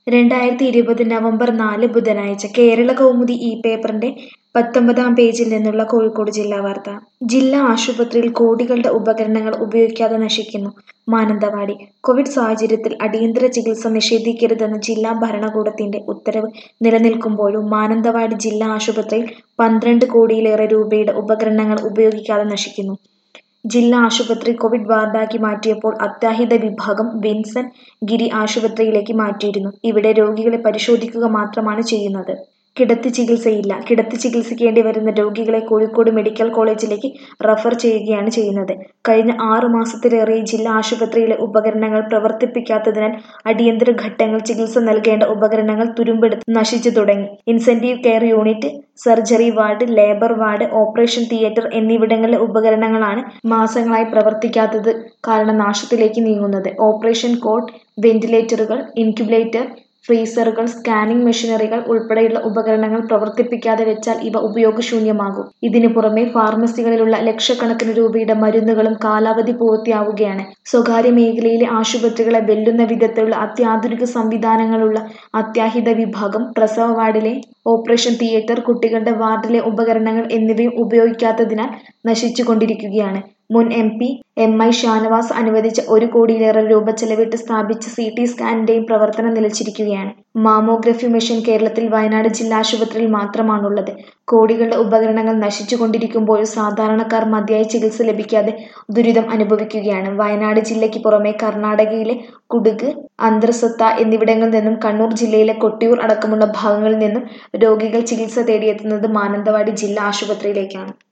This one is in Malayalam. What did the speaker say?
രണ്ടായിരത്തി ഇരുപത് നവംബർ നാല് ബുധനാഴ്ച കേരള കൗമുദി ഈ പേപ്പറിന്റെ പത്തൊമ്പതാം പേജിൽ നിന്നുള്ള കോഴിക്കോട് ജില്ലാ വാർത്ത ജില്ലാ ആശുപത്രിയിൽ കോടികളുടെ ഉപകരണങ്ങൾ ഉപയോഗിക്കാതെ നശിക്കുന്നു മാനന്തവാടി കോവിഡ് സാഹചര്യത്തിൽ അടിയന്തര ചികിത്സ നിഷേധിക്കരുതെന്ന ജില്ലാ ഭരണകൂടത്തിന്റെ ഉത്തരവ് നിലനിൽക്കുമ്പോഴും മാനന്തവാടി ജില്ലാ ആശുപത്രിയിൽ പന്ത്രണ്ട് കോടിയിലേറെ രൂപയുടെ ഉപകരണങ്ങൾ ഉപയോഗിക്കാതെ നശിക്കുന്നു ജില്ലാ ആശുപത്രി കോവിഡ് വാർഡാക്കി മാറ്റിയപ്പോൾ അത്യാഹിത വിഭാഗം വിൻസെന്റ് ഗിരി ആശുപത്രിയിലേക്ക് മാറ്റിയിരുന്നു ഇവിടെ രോഗികളെ പരിശോധിക്കുക മാത്രമാണ് ചെയ്യുന്നത് കിടത്തി ചികിത്സയില്ല കിടത്തി ചികിത്സിക്കേണ്ടി വരുന്ന രോഗികളെ കോഴിക്കോട് മെഡിക്കൽ കോളേജിലേക്ക് റഫർ ചെയ്യുകയാണ് ചെയ്യുന്നത് കഴിഞ്ഞ ആറു മാസത്തിലേറെ ജില്ലാ ആശുപത്രിയിലെ ഉപകരണങ്ങൾ പ്രവർത്തിപ്പിക്കാത്തതിനാൽ അടിയന്തര ഘട്ടങ്ങൾ ചികിത്സ നൽകേണ്ട ഉപകരണങ്ങൾ തുരുമ്പെടുത്ത് നശിച്ചു തുടങ്ങി incentive care unit surgery ward labour ward operation theatre എന്നിവിടങ്ങളിലെ ഉപകരണങ്ങളാണ് മാസങ്ങളായി പ്രവർത്തിക്കാത്തത് കാരണം നാശത്തിലേക്ക് നീങ്ങുന്നത് ഓപ്പറേഷൻ കോട്ട് വെന്റിലേറ്ററുകൾ ഇൻക്യുബേറ്റർ ഫ്രീസറുകൾ സ്കാനിംഗ് മെഷീനറികൾ ഉൾപ്പെടെയുള്ള ഉപകരണങ്ങൾ പ്രവർത്തിപ്പിക്കാതെ വെച്ചാൽ ഇവ ഉപയോഗശൂന്യമാകും ഇതിനു പുറമെ ഫാർമസികളിലുള്ള ലക്ഷക്കണക്കിന് രൂപയുടെ മരുന്നുകളും കാലാവധി പൂർത്തിയാവുകയാണ് സ്വകാര്യ മേഖലയിലെ ആശുപത്രികളെ വെല്ലുന്ന വിധത്തിലുള്ള അത്യാധുനിക സംവിധാനങ്ങളുള്ള അത്യാഹിത വിഭാഗം പ്രസവ വാർഡിലെ ഓപ്പറേഷൻ തിയേറ്റർ കുട്ടികളുടെ വാർഡിലെ ഉപകരണങ്ങൾ എന്നിവയും ഉപയോഗിക്കാത്തതിനാൽ നശിച്ചുകൊണ്ടിരിക്കുകയാണ് മുൻ M P M I Shanavas അനുവദിച്ച ഒരു കോടിയിലേറെ രൂപ ചെലവിട്ട് സ്ഥാപിച്ച സി ടി സ്കാനിന്റെയും പ്രവർത്തനം നിലച്ചിരിക്കുകയാണ് മാമോഗ്രഫി മെഷീൻ കേരളത്തിൽ വയനാട് ജില്ലാ ആശുപത്രിയിൽ മാത്രമാണുള്ളത് കോടികളുടെ ഉപകരണങ്ങൾ നശിച്ചുകൊണ്ടിരിക്കുമ്പോഴും സാധാരണക്കാർ മതിയായ ചികിത്സ ലഭിക്കാതെ ദുരിതം അനുഭവിക്കുകയാണ് വയനാട് ജില്ലയ്ക്ക് പുറമെ കർണാടകയിലെ കുടുക് അന്തർസത്ത എന്നിവിടങ്ങളിൽ നിന്നും കണ്ണൂർ ജില്ലയിലെ കൊട്ടിയൂർ അടക്കമുള്ള ഭാഗങ്ങളിൽ നിന്നും രോഗികൾ ചികിത്സ തേടിയെത്തുന്നത് മാനന്തവാടി ജില്ലാ ആശുപത്രിയിലേക്കാണ്